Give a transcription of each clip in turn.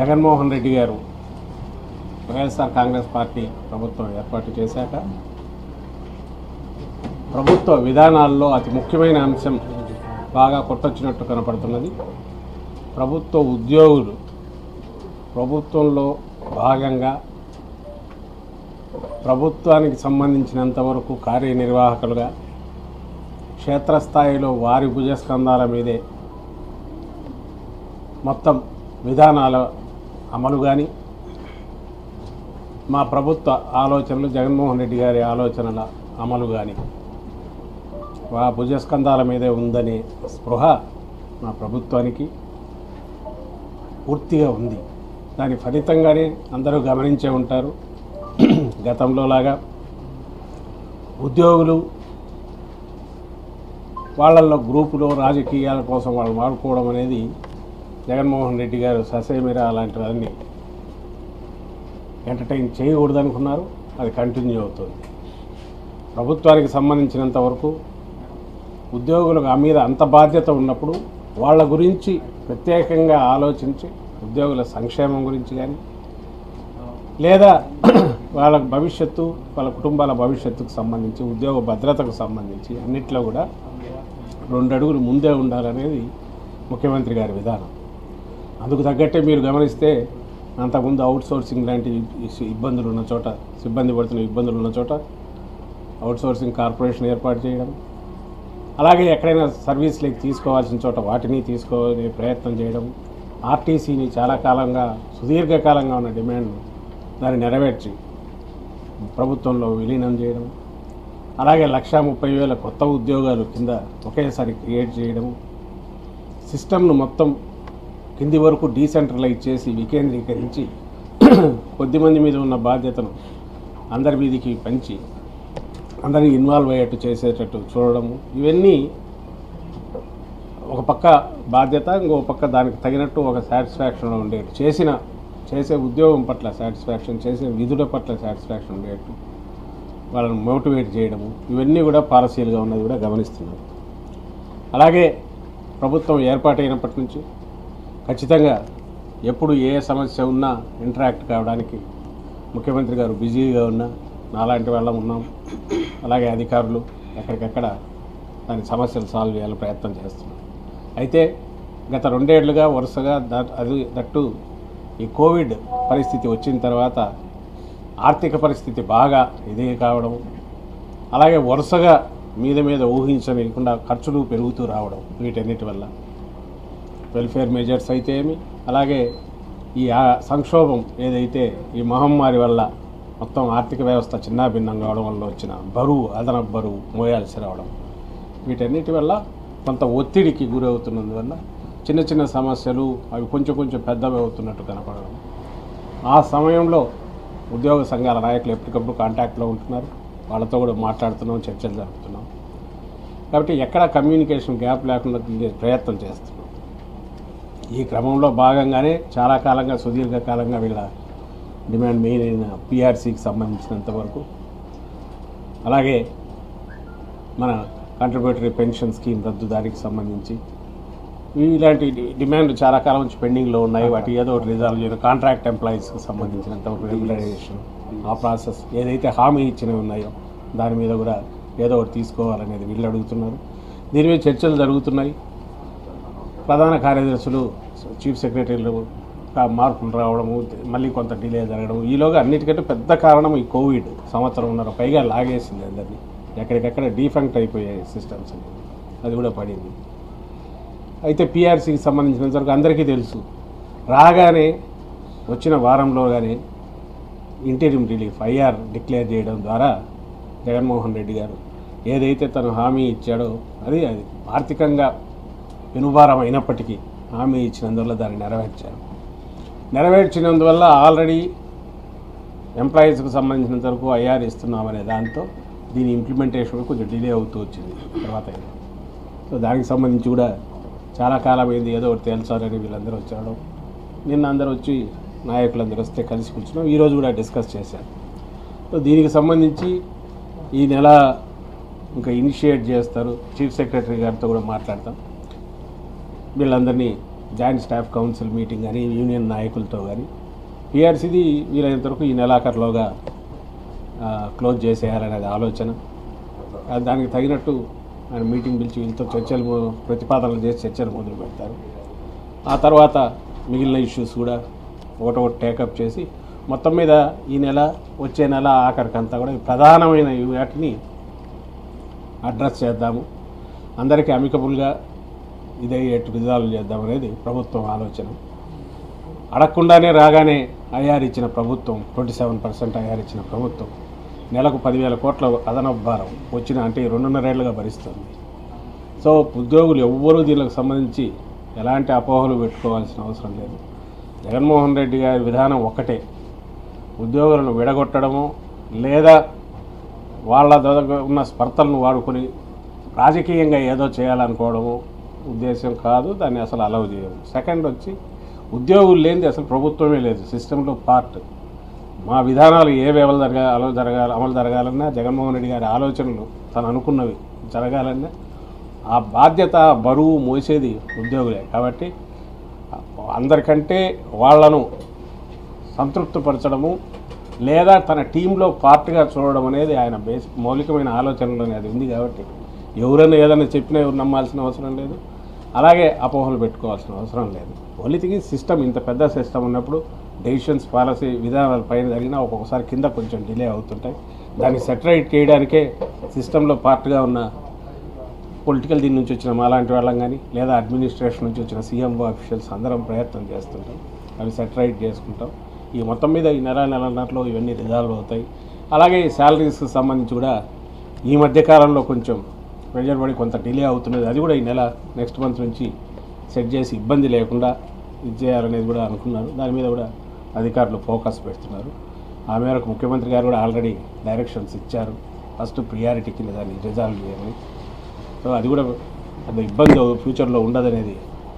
జగన్మోహన్ రెడ్డి గారు వైఎస్ఆర్ కాంగ్రెస్ పార్టీ ప్రభుత్వం ఏర్పాటు చేశాక ప్రభుత్వ విధానాల్లో అతి ముఖ్యమైన అంశం బాగా కొట్టొచ్చినట్టు కనపడుతున్నది ప్రభుత్వ ఉద్యోగులు ప్రభుత్వంలో భాగంగా ప్రభుత్వానికి సంబంధించినంత వరకు కార్యనిర్వాహకులుగా క్షేత్రస్థాయిలో వారి భుజస్కంధాల మీదే మొత్తం విధానాల అమలు కానీ మా ప్రభుత్వ ఆలోచనలు జగన్మోహన్ రెడ్డి గారి ఆలోచనల అమలు కానీ ఆ భుజస్కంధాల మీదే ఉందనే స్పృహ మా ప్రభుత్వానికి పూర్తిగా ఉంది దాని ఫలితంగానే అందరూ గమనించే ఉంటారు గతంలో లాగా ఉద్యోగులు వాళ్ళల్లో గ్రూపులో రాజకీయాల కోసం వాళ్ళు వాడుకోవడం అనేది జగన్మోహన్ రెడ్డి గారు ససేమిరా అలాంటివన్నీ ఎంటర్టైన్ చేయకూడదు అనుకున్నారు అది కంటిన్యూ అవుతుంది ప్రభుత్వానికి సంబంధించినంత వరకు ఉద్యోగులకు ఆ మీద అంత బాధ్యత ఉన్నప్పుడు వాళ్ళ గురించి ప్రత్యేకంగా ఆలోచించి ఉద్యోగుల సంక్షేమం గురించి కానీ లేదా వాళ్ళ భవిష్యత్తు వాళ్ళ కుటుంబాల భవిష్యత్తుకు సంబంధించి ఉద్యోగ భద్రతకు సంబంధించి అన్నిట్లో కూడా రెండు అడుగులు ముందే ఉండాలనేది ముఖ్యమంత్రి గారి విధానం అందుకు తగ్గట్టే మీరు గమనిస్తే అంతకుముందు అవుట్ సోర్సింగ్ లాంటి ఇస్- ఇబ్బందులు ఉన్న చోట సిబ్బంది పడుతున్న ఇబ్బందులు ఉన్న చోట అవుట్ సోర్సింగ్ కార్పొరేషన్ ఏర్పాటు చేయడం అలాగే ఎక్కడైనా సర్వీస్లోకి తీసుకోవాల్సిన చోట వాటిని తీసుకోవాలని ప్రయత్నం చేయడం ఆర్టీసీని చాలా కాలంగా సుదీర్ఘకాలంగా ఉన్న డిమాండ్ దాన్ని నెరవేర్చి ప్రభుత్వంలో విలీనం చేయడం అలాగే లక్షా ముప్పై వేల కొత్త ఉద్యోగాలు కింద ఒకేసారి క్రియేట్ చేయడం సిస్టమ్ను మొత్తం కింది వరకు డీసెంట్రలైజ్ చేసి వికేంద్రీకరించి కొద్దిమంది మీద ఉన్న బాధ్యతను అందరి మీదికి పంచి అందరినీ ఇన్వాల్వ్ అయ్యేట్టు చేసేటట్టు చూడడము ఇవన్నీ ఒక పక్క బాధ్యత ఇంకో పక్క దానికి తగినట్టు ఒక సాటిస్ఫాక్షన్ ఉండేట్టు చేసిన చేసే ఉద్యోగం పట్ల సాటిస్ఫాక్షన్ చేసే విధుల పట్ల సాటిస్ఫాక్షన్ ఉండేట్టు వాళ్ళని మోటివేట్ చేయడము ఇవన్నీ కూడా పాలసీలుగా ఉన్నది కూడా గమనిస్తున్నారు అలాగే ప్రభుత్వం ఏర్పాటైనప్పటి నుంచి ఖచ్చితంగా ఎప్పుడు ఏ సమస్య ఉన్నా ఇంటరాక్ట్ కావడానికి ముఖ్యమంత్రి గారు బిజీగా ఉన్నా నాలాంటి వాళ్ళం ఉన్నాం అలాగే అధికారులు ఎక్కడికక్కడ దాని సమస్యలు సాల్వ్ చేయాలని ప్రయత్నం చేస్తున్నాం అయితే గత రెండేళ్లుగా వరుసగా దట్ అది దట్టు ఈ కోవిడ్ పరిస్థితి వచ్చిన తర్వాత ఆర్థిక పరిస్థితి బాగా ఇదే కావడం అలాగే వరుసగా మీద మీద ఊహించలేకుండా ఖర్చులు పెరుగుతూ రావడం వీటన్నిటి వల్ల వెల్ఫేర్ మెజర్స్ అయితే ఏమి అలాగే ఈ ఆ సంక్షోభం ఏదైతే ఈ మహమ్మారి వల్ల మొత్తం ఆర్థిక వ్యవస్థ చిన్నాభిన్నం కావడం వల్ల వచ్చిన బరువు అదనపు బరువు మోయాల్సి రావడం వీటన్నిటి వల్ల కొంత ఒత్తిడికి గురవుతున్నందువల్ల చిన్న చిన్న సమస్యలు అవి కొంచెం కొంచెం పెద్దవి అవుతున్నట్టు కనపడడం ఆ సమయంలో ఉద్యోగ సంఘాల నాయకులు ఎప్పటికప్పుడు కాంటాక్ట్లో ఉంటున్నారు వాళ్ళతో కూడా మాట్లాడుతున్నాం చర్చలు జరుపుతున్నాం కాబట్టి ఎక్కడ కమ్యూనికేషన్ గ్యాప్ లేకుండా ఉండే ప్రయత్నం చేస్తున్నాం ఈ క్రమంలో భాగంగానే చాలా కాలంగా సుదీర్ఘకాలంగా వీళ్ళ డిమాండ్ మెయిన్ అయిన పిఆర్సీకి సంబంధించినంత వరకు అలాగే మన కంట్రిబ్యూటరీ పెన్షన్ స్కీమ్ రద్దు దానికి సంబంధించి ఇలాంటి డి- డిమాండ్ చాలా కాలం నుంచి పెండింగ్లో ఉన్నాయి వాటి ఏదో ఒకటి రిజాల్వ్ చేయడం కాంట్రాక్ట్ ఎంప్లాయీస్కి సంబంధించినంత వరకు రెగ్యులరైజేషన్ ఆ ప్రాసెస్ ఏదైతే హామీ ఇచ్చినవి ఉన్నాయో దాని మీద కూడా ఏదో ఒకటి తీసుకోవాలనేది వీళ్ళు అడుగుతున్నారు దీని మీద చర్చలు జరుగుతున్నాయి ప్రధాన కార్యదర్శులు చీఫ్ సెక్రటరీలు కా- మార్పులు రావడము మళ్ళీ కొంత డిలే జరగడం ఈలోగా అన్నిటికంటే పెద్ద కారణం ఈ కోవిడ్ సంవత్సరంన్నర పైగా లాగేసింది అందరినీ ఎక్కడికక్కడ డీఫంక్ట్ అయిపోయాయి సిస్టమ్స్ అనేవి అది కూడా పడింది అయితే పిఆర్సీకి సంబంధించినంత వరకు అందరికీ తెలుసు రాగానే వచ్చిన వారంలో కానీ ఇంటీరియం రిలీఫ్ ఐఆర్ డిక్లేర్ చేయడం ద్వారా జగన్మోహన్ రెడ్డి గారు ఏదైతే తను హామీ ఇచ్చాడో అది అది ఆర్థికంగా పెనుభారం అయినప్పటికీ హామీ ఇచ్చినందువల్ల దాన్ని నెరవేర్చారు నెరవేర్చినందువల్ల ఆల్రెడీ ఎంప్లాయీస్కి సంబంధించినంత వరకు ఐఆర్ ఇస్తున్నామనే దాంతో దీని ఇంప్లిమెంటేషన్ కొంచెం డిలే అవుతూ వచ్చింది తర్వాత అయినా. సో దానికి సంబంధించి కూడా చాలా కాలం అయింది ఏదో ఒకటి తేల్చాలని వీళ్ళందరూ వచ్చాడు నిన్న అందరూ వచ్చి నాయకులందరూ వస్తే కలిసి కూర్చున్నాం ఈరోజు కూడా డిస్కస్ చేశారు సో దీనికి సంబంధించి ఈ నెల ఇంకా ఇనిషియేట్ చేస్తారు చీఫ్ సెక్రటరీ గారితో కూడా మాట్లాడతాం వీళ్ళందరినీ జాయింట్ స్టాఫ్ కౌన్సిల్ మీటింగ్ కానీ యూనియన్ నాయకులతో కానీ పిఆర్సీది వీలైనంత వరకు ఈ నెలాఖరులోగా ఆ, క్లోజ్ చేసేయాలనేది ఆలోచన ఆ, దానికి తగినట్టు ఆయన మీటింగ్ పిలిచి వీళ్ళతో చర్చలు మొ- ప్రతిపాదనలు చేసి చర్చలు మొదలు పెడతారు ఆ తర్వాత మిగిలిన ఇష్యూస్ కూడా ఒకటొకటి టేకప్ చేసి మొత్తం మీద ఈ నెల వచ్చే నెల ఆఖరికంతా కూడా ఈ ప్రధానమైన ఈ వాటిని అడ్రస్ చేద్దాము అందరికీ అమికబుల్గా ఇదయ్యేట్టు రిజాల్వ్ చేద్దాం అనేది ప్రభుత్వం ఆలోచన అడగకుండానే రాగానే ఐఆర్ ఇచ్చిన ప్రభుత్వం ట్వంటీ సెవెన్ పర్సెంట్ ఐఆర్ ఇచ్చిన ప్రభుత్వం నెలకు పదివేల కోట్ల అదనపు భారం వచ్చిన అంటే ఈ రెండున్నరేళ్లుగా భరిస్తుంది సో ఉద్యోగులు ఎవ్వరూ దీనికి సంబంధించి ఎలాంటి అపోహలు పెట్టుకోవాల్సిన అవసరం లేదు జగన్మోహన్ రెడ్డి గారి విధానం ఒక్కటే ఉద్యోగులను విడగొట్టడము లేదా వాళ్ళ దగ్గర ఉన్న స్పర్ధలను వాడుకొని రాజకీయంగా ఏదో చేయాలనుకోవడము ఉద్దేశం కాదు దాన్ని అసలు అలౌ చేయము సెకండ్ వచ్చి ఉద్యోగులు లేనిది అసలు ప్రభుత్వమే లేదు సిస్టంలో పార్ట్ మా విధానాలు ఏవి అమలు జరగా అమలు జరగాలి అమలు జరగాలన్నా జగన్మోహన్ రెడ్డి గారి ఆలోచనలు తను అనుకున్నవి జరగాలన్నా ఆ బాధ్యత బరువు మోసేది ఉద్యోగులే కాబట్టి అందరికంటే వాళ్ళను సంతృప్తిపరచడము లేదా తన టీంలో పార్ట్గా చూడడం అనేది ఆయన బేస్ మౌలికమైన ఆలోచనలు అనేది ఉంది కాబట్టి ఎవరైనా ఏదైనా చెప్పినా ఎవరు నమ్మాల్సిన అవసరం లేదు అలాగే అపోహలు పెట్టుకోవాల్సిన అవసరం లేదు ఓన్లీ థింగ్ సిస్టమ్ ఇంత పెద్ద సిస్టమ్ ఉన్నప్పుడు డెసిషన్స్ పాలసీ విధానాల పైన జరిగినా ఒక్కొక్కసారి కింద కొంచెం డిలే అవుతుంటాయి దాన్ని సెటరైట్ చేయడానికే సిస్టంలో పార్ట్గా ఉన్న పొలిటికల్ దీని నుంచి వచ్చిన మాలాంటి వాళ్ళం కానీ లేదా అడ్మినిస్ట్రేషన్ నుంచి వచ్చిన సీఎంఓ అఫీషియల్స్ అందరం ప్రయత్నం చేస్తుంటాం అవి సెటరైట్ చేసుకుంటాం ఈ మొత్తం మీద ఈ నెల నెలన్నట్లో ఇవన్నీ రిజాల్వ్ అవుతాయి అలాగే ఈ శాలరీస్కి సంబంధించి కూడా ఈ మధ్యకాలంలో కొంచెం ప్రెజర్ పడి కొంత డిలే అవుతున్నది అది కూడా ఈ నెల నెక్స్ట్ మంత్ నుంచి సెట్ చేసి ఇబ్బంది లేకుండా ఇది చేయాలనేది కూడా అనుకున్నారు దాని మీద కూడా అధికారులు ఫోకస్ పెడుతున్నారు ఆ మేరకు ముఖ్యమంత్రి గారు కూడా ఆల్రెడీ డైరెక్షన్స్ ఇచ్చారు ఫస్ట్ ప్రియారిటీ కింద దాన్ని రిజాల్వ్ చేయమని సో అది కూడా పెద్ద ఇబ్బంది ఫ్యూచర్లో ఉండదనేది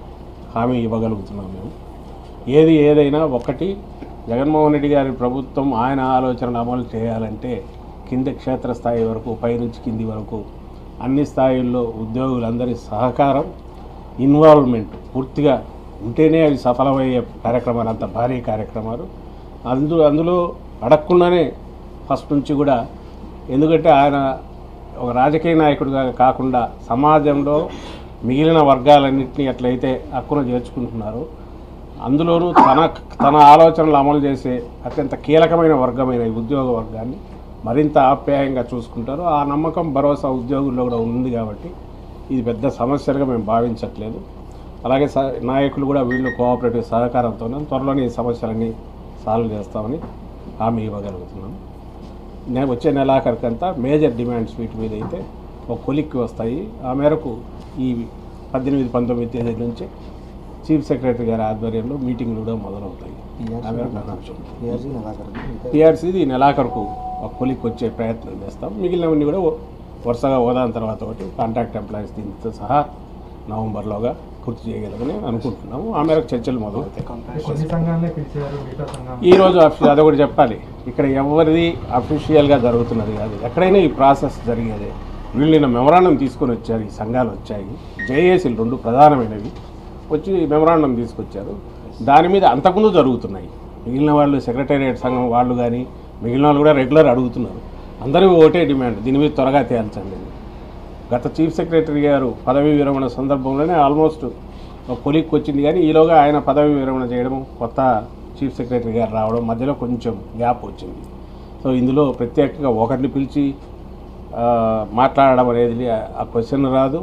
హామీ ఇవ్వగలుగుతున్నాం మేము ఏది ఏదైనా ఒకటి జగన్మోహన్ రెడ్డి గారి ప్రభుత్వం ఆయన ఆలోచనలు అమలు చేయాలంటే కింద క్షేత్రస్థాయి వరకు పైనుంచి కింది వరకు అన్ని స్థాయిల్లో ఉద్యోగులందరి సహకారం ఇన్వాల్వ్మెంట్ పూర్తిగా ఉంటేనే అవి సఫలమయ్యే కార్యక్రమాలు అంత భారీ కార్యక్రమాలు అందు అందులో అడగకుండానే ఫస్ట్ నుంచి కూడా ఎందుకంటే ఆయన ఒక రాజకీయ నాయకుడిగా కాకుండా సమాజంలో మిగిలిన వర్గాలన్నింటినీ ఎట్లయితే హక్కును చేర్చుకుంటున్నారో అందులోనూ తన తన ఆలోచనలు అమలు చేసే అత్యంత కీలకమైన వర్గమైన ఈ ఉద్యోగ వర్గాన్ని మరింత ఆప్యాయంగా చూసుకుంటారు ఆ నమ్మకం భరోసా ఉద్యోగుల్లో కూడా ఉంది కాబట్టి ఇది పెద్ద సమస్యలుగా మేము భావించట్లేదు అలాగే స నాయకులు కూడా వీళ్ళు కోఆపరేటివ్ సహకారంతోనే త్వరలోనే ఈ సమస్యలన్నీ సాల్వ్ చేస్తామని హామీ ఇవ్వగలుగుతున్నాం నేను వచ్చే నెలాఖరికంతా మేజర్ డిమాండ్స్ వీటి మీద అయితే ఒక కొలిక్కి వస్తాయి ఆ మేరకు ఈ పద్దెనిమిది పంతొమ్మిది తేదీ నుంచి చీఫ్ సెక్రటరీ గారి ఆధ్వర్యంలో మీటింగ్లు కూడా మొదలవుతాయి ఆ మేరకు అనాల్సి పిఆర్సీ నెలాఖరు టీఆర్సీది ఈ నెలాఖరుకు ఒక కొలిక్కి వచ్చే ప్రయత్నం చేస్తాం మిగిలినవన్నీ కూడా ఓ- వరుసగా ఓదాని తర్వాత ఒకటి కాంట్రాక్ట్ ఎంప్లాయీస్ దీంతో సహా నవంబర్లోగా పూర్తి చేయగలమని అనుకుంటున్నాము ఆ మేరకు చర్చలు మొదలవుతాయి కొన్ని సంఘాలనే పిలిచారు మిగతా సంఘాలు ఈ రోజు అఫీ- అదొకటి చెప్పాలి ఇక్కడ ఎవరిది అఫీషియల్గా జరుగుతున్నది కాదు ఎక్కడైనా ఈ ప్రాసెస్ జరిగేదే వీళ్ళు నిన్న మెమరాండం తీసుకొని వచ్చారు ఈ సంఘాలు వచ్చాయి జేఏసీలు రెండు ప్రధానమైనవి వచ్చి మెమరాండం తీసుకొచ్చారు దాని మీద అంతకుముందు జరుగుతున్నాయి మిగిలిన వాళ్ళు సెక్రటేరియట్ సంఘం వాళ్ళు కానీ మిగిలిన వాళ్ళు కూడా రెగ్యులర్ అడుగుతున్నారు అందరూ ఒకటే డిమాండ్ దీని మీద త్వరగా తేల్చండి అని. గత చీఫ్ సెక్రటరీ గారు పదవీ విరమణ సందర్భంలోనే ఆల్మోస్ట్ ఒక కొలిక్కి వచ్చింది కానీ ఈలోగా ఆయన పదవీ విరమణ చేయడం కొత్త చీఫ్ సెక్రటరీ గారు రావడం మధ్యలో కొంచెం గ్యాప్ వచ్చింది సో ఇందులో ప్రత్యేకంగా ఒకరిని పిలిచి ఆ, మాట్లాడడం అనేది ఆ క్వశ్చన్ రాదు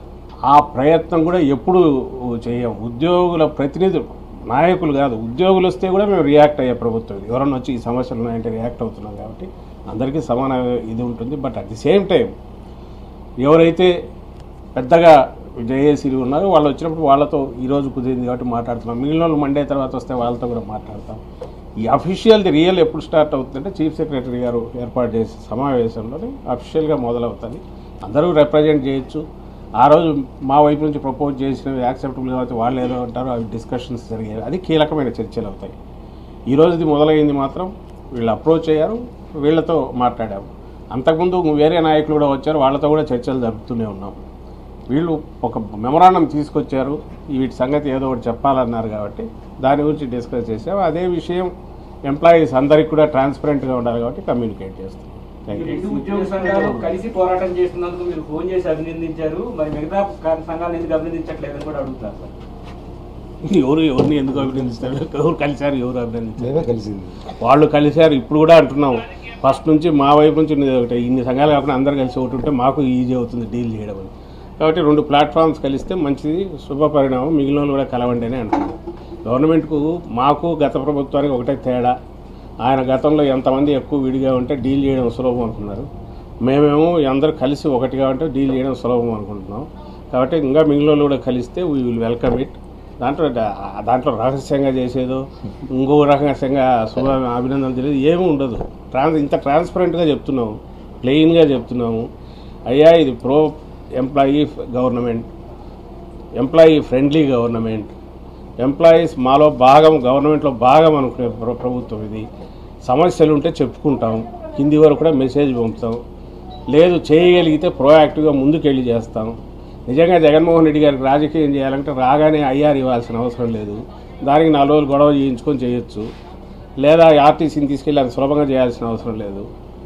ఆ ప్రయత్నం కూడా ఎప్పుడు చేయం ఉద్యోగుల ప్రతినిధులు నాయకులు కాదు ఉద్యోగులు వస్తే కూడా మేము రియాక్ట్ అయ్యే ప్రభుత్వం ఇది. ఎవరన్నా వచ్చి ఈ సమస్యలు ఉన్నాయంటే రియాక్ట్ అవుతున్నాం కాబట్టి అందరికీ సమాన ఇది ఉంటుంది but at the same time ఎవరైతే పెద్దగా జేఏసీలు ఉన్నారో వాళ్ళు వచ్చినప్పుడు వాళ్ళతో ఈరోజు కుదిరింది కాబట్టి మాట్లాడుతున్నాం మిగిలిన వాళ్ళు మండే తర్వాత వస్తే వాళ్ళతో కూడా మాట్లాడతాం ఈ అఫీషియల్ది రియల్ ఎప్పుడు స్టార్ట్ అవుతుందంటే చీఫ్ సెక్రటరీ గారు ఏర్పాటు చేసే సమావేశంలోనే అఫీషియల్గా మొదలవుతుంది అందరూ రిప్రజెంట్ చేయొచ్చు ఆ రోజు మా వైపు నుంచి ప్రపోజ్ చేసినవి యాక్సెప్టబుల్ కాబట్టి వాళ్ళు ఏదో అంటారో అవి డిస్కషన్స్ జరిగాయి అది కీలకమైన చర్చలు అవుతాయి ఈ రోజుది మొదలైంది మాత్రం వీళ్ళు అప్రోచ్ అయ్యారు వీళ్ళతో మాట్లాడాము అంతకుముందు వేరే నాయకులు కూడా వచ్చారు వాళ్ళతో కూడా చర్చలు జరుపుతూనే ఉన్నాం వీళ్ళు ఒక మెమరాండం తీసుకొచ్చారు ఈ వీటి సంగతి ఏదో ఒకటి చెప్పాలన్నారు కాబట్టి దాని గురించి డిస్కస్ చేసాం అదే విషయం ఎంప్లాయీస్ అందరికి కూడా ట్రాన్స్పరెంట్గా ఉండాలి కాబట్టి కమ్యూనికేట్ చేస్తాం ఈ థ్యాంక్ యూ రెండు ఉద్యోగ సంఘాలు కలిసి పోరాటం చేస్తున్నందుకు మీరు ఫోన్ చేసి అభినందించారు మరి మిగతా కా- సంఘాలను ఎందుకు అభినందించట్లేదని కూడా అడుగుతున్నారు సార్ ఎవరు ఎవరిని ఎందుకు అభినందిస్తారు ఎవరు కలిశారు ఎవరు అభినందించారు మేమే కలిసింది వాళ్ళు కలిశారు ఇప్పుడు కూడా అంటున్నాం ఫస్ట్ నుంచి మా వైపు నుంచి ఉన్నది ఒకటే ఇన్ని సంఘాలు కాకుండా అందరు కలిసి ఒకటి ఉంటే మాకు ఈజీ అవుతుంది డీల్ చేయడం అని కాబట్టి రెండు ప్లాట్ఫామ్స్ కలిస్తే మంచిది శుభ పరిణామం మిగిలిన వాళ్ళు కూడా కలవండి అని అంటున్నాం గవర్నమెంట్కు మాకు గత ప్రభుత్వానికి ఒకటే తేడా ఆయన గతంలో ఎంతమంది ఎక్కువ విడిగా ఉంటే డీల్ చేయడం సులభం అనుకున్నారు మేమేమో అందరూ కలిసి ఒకటిగా ఉంటే డీల్ చేయడం సులభం అనుకుంటున్నాం కాబట్టి ఇంకా మిగిలిన వాళ్ళు కూడా కలిస్తే వీ విల్ వెల్కమ్ ఇట్ దాంట్లో డా- దాంట్లో రహస్యంగా చేసేదో ఇంకో రహస్యంగా శుభ అభినందనలు తెలియదు ఏమీ ఉండదు ట్రాన్స్ ఇంత ట్రాన్స్పరెంట్గా చెప్తున్నాము ప్లెయిన్గా చెప్తున్నాము అయ్యా ఇది pro employee government employee friendly government employees మాలో భాగం గవర్నమెంట్లో భాగం అనుకునే ప్ర- ప్రభుత్వం ఇది సమస్యలు ఉంటే చెప్పుకుంటాం కింది వరకు కూడా మెసేజ్ పంపుతాం లేదు చేయగలిగితే ప్రోయాక్టివ్గా ముందుకెళ్ళి చేస్తాం నిజంగా జగన్మోహన్ రెడ్డి గారికి రాజకీయం చేయాలంటే రాగానే ఐఆర్ ఇవ్వాల్సిన అవసరం లేదు దానికి నాలుగు రోజులు గొడవ చేయించుకొని చేయొచ్చు లేదా ఆర్టీసీని తీసుకెళ్ళి అది సులభంగా చేయాల్సిన అవసరం లేదు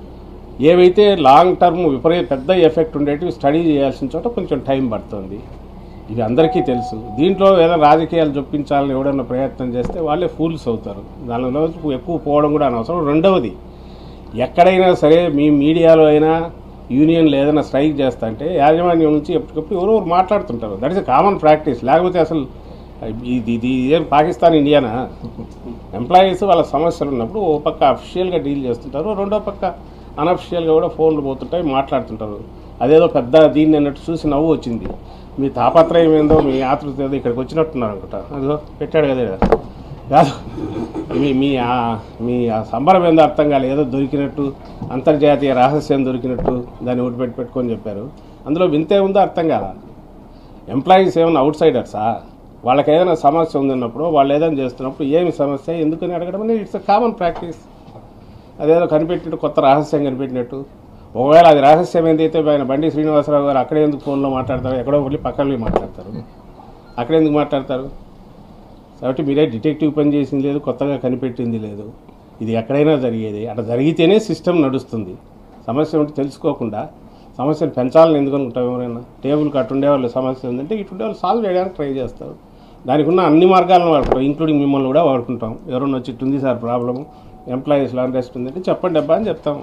ఏవైతే లాంగ్ టర్మ్ విపరీత పెద్ద ఎఫెక్ట్ ఉండేటివి స్టడీ చేయాల్సిన చోట కొంచెం టైం పడుతుంది ఇది అందరికీ తెలుసు దీంట్లో ఏదైనా రాజకీయాలు చొప్పించాలని ఎవడన్నా ప్రయత్నం చేస్తే వాళ్ళే ఫూల్స్ అవుతారు దానిలో ఎక్కువ పోవడం కూడా అనవసరం రెండవది ఎక్కడైనా సరే మీ మీడియాలో అయినా యూనియన్లు ఏదైనా స్ట్రైక్ చేస్తా అంటే యాజమాన్యం నుంచి ఎప్పటికప్పుడు ఎవరో ఒకరు మాట్లాడుతుంటారు దట్ ఇస్ కామన్ ప్రాక్టీస్ లేకపోతే అసలు ఇది ఇది ఏం పాకిస్తాన్ ఇండియానా ఎంప్లాయీస్ వాళ్ళ సమస్యలు ఉన్నప్పుడు ఓ పక్క అఫిషియల్గా డీల్ చేస్తుంటారు రెండో పక్క అన్అఫిషియల్గా కూడా ఫోన్లు పోతుంటాయి మాట్లాడుతుంటారు అదేదో పెద్ద దీన్ని అన్నట్టు చూసి నవ్వు వచ్చింది మీ తాపత్రయం ఏందో మీ ఆతృత ఏదో ఇక్కడికి వచ్చినట్టున్నారు అనుకుంటా అదిగో పెట్టాడు కదా ఈడ. కాదు మీ మీ ఆ- మీ ఆ సంబరం ఏందో అర్థం కాలేదు ఏదో దొరికినట్టు అంతర్జాతీయ రహస్యం దొరికినట్టు దాన్ని ఒకటి పెట్టి పెట్టుకొని చెప్పారు అందులో వింతే ఉందో అర్థం కాదా ఎంప్లాయీస్ ఏమైనా అవుట్ సైడర్సా వాళ్ళకి ఏదైనా సమస్య ఉందన్నప్పుడు వాళ్ళు ఏదైనా చేస్తున్నప్పుడు ఏమి సమస్య ఎందుకని అడగడం అనేది ఇట్స్ కామన్ ప్రాక్టీస్ అదేదో కనిపెట్టినట్టు కొత్త రహస్యం కనిపెట్టినట్టు ఒకవేళ అది రహస్యం ఏదైతే ఆయన బండి శ్రీనివాసరావు గారు అక్కడే ఎందుకు ఫోన్లో మాట్లాడతారు ఎక్కడో వెళ్ళి పక్కన వెళ్ళి మాట్లాడతారు అక్కడ ఎందుకు మాట్లాడతారు కాబట్టి మీరే డిటెక్టివ్ పని చేసింది లేదు కొత్తగా కనిపెట్టింది లేదు ఇది ఎక్కడైనా జరిగేది అట్లా జరిగితేనే సిస్టమ్ నడుస్తుంది సమస్య ఉంటే తెలుసుకోకుండా సమస్యను పెంచాలని ఎందుకు అనుకుంటాం ఎవరైనా టేబుల్కి అటు ఉండేవాళ్ళు సమస్య ఉందంటే ఇటు ఉండేవాళ్ళు సాల్వ్ చేయడానికి ట్రై చేస్తారు దానికి ఉన్న అన్ని మార్గాలను వాడుకుంటాం ఇంక్లూడింగ్ మిమ్మల్ని కూడా వాడుకుంటాం ఎవరన్నా వచ్చి ఇట్టుంది సార్ ప్రాబ్లము ఎంప్లాయీస్లో అన్రెస్ట్ ఉందంటే చెప్పండి అబ్బా అని చెప్తాం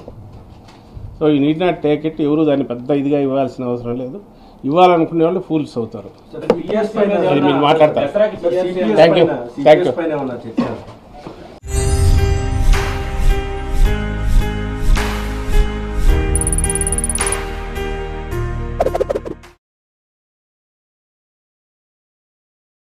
సో ఈ నీడ్ నాట్ టేక్ ఇట్ ఎవరు దాన్ని పెద్ద ఇదిగా ఇవ్వాల్సిన అవసరం లేదు ఇవ్వాలనుకునే వాళ్ళు ఫూల్స్ అవుతారు పిఎస్ పైన మీరు మాట్లాడతారు. దసరాకి Thank you. Thank you. పైన ఏమన్నా చర్చ